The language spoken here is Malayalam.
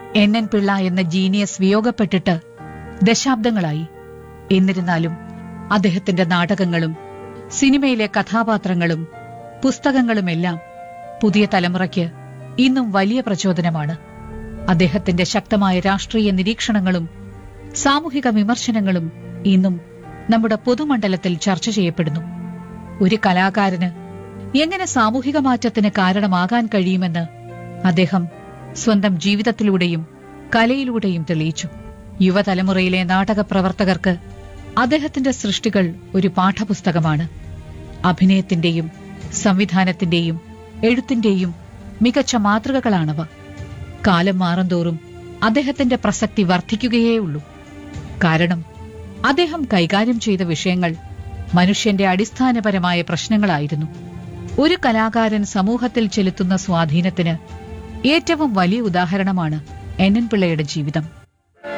എൻ എൻ പിള്ള എന്ന ജീനിയസ് വിയോഗപ്പെട്ടിട്ട് ദശാബ്ദങ്ങളായി എന്നിരുന്നാലും അദ്ദേഹത്തിന്റെ നാടകങ്ങളും സിനിമയിലെ കഥാപാത്രങ്ങളും പുസ്തകങ്ങളുമെല്ലാം പുതിയ തലമുറയ്ക്ക് ഇന്നും വലിയ പ്രചോദനമാണ് അദ്ദേഹത്തിന്റെ ശക്തമായ രാഷ്ട്രീയ നിരീക്ഷണങ്ങളും സാമൂഹിക വിമർശനങ്ങളും ഇന്നും നമ്മുടെ പൊതുമണ്ഡലത്തിൽ ചർച്ച ചെയ്യപ്പെടുന്നു ഒരു കലാകാരന് എങ്ങനെ സാമൂഹിക മാറ്റത്തിന് കാരണമാകാൻ കഴിയുമെന്ന് അദ്ദേഹം സ്വന്തം ജീവിതത്തിലൂടെയും കലയിലൂടെയും തെളിയിച്ചു യുവതലമുറയിലെ നാടക പ്രവർത്തകർക്ക് അദ്ദേഹത്തിന്റെ സൃഷ്ടികൾ ഒരു പാഠപുസ്തകമാണ് അഭിനയത്തിന്റെയും സംവിധാനത്തിന്റെയും എഴുത്തിന്റെയും മികച്ച മാതൃകകളാണവ കാലം മാറുന്തോറും അദ്ദേഹത്തിന്റെ പ്രസക്തി വർദ്ധിക്കുകയേ ഉള്ളൂ കാരണം അദ്ദേഹം കൈകാര്യം ചെയ്ത വിഷയങ്ങൾ മനുഷ്യന്റെ അടിസ്ഥാനപരമായ പ്രശ്നങ്ങളായിരുന്നു ഒരു കലാകാരൻ സമൂഹത്തിൽ ചെലുത്തുന്ന സ്വാധീനത്തിന് ഏറ്റവും വലിയ ഉദാഹരണമാണ് എൻ എൻ പിള്ളയുടെ ജീവിതം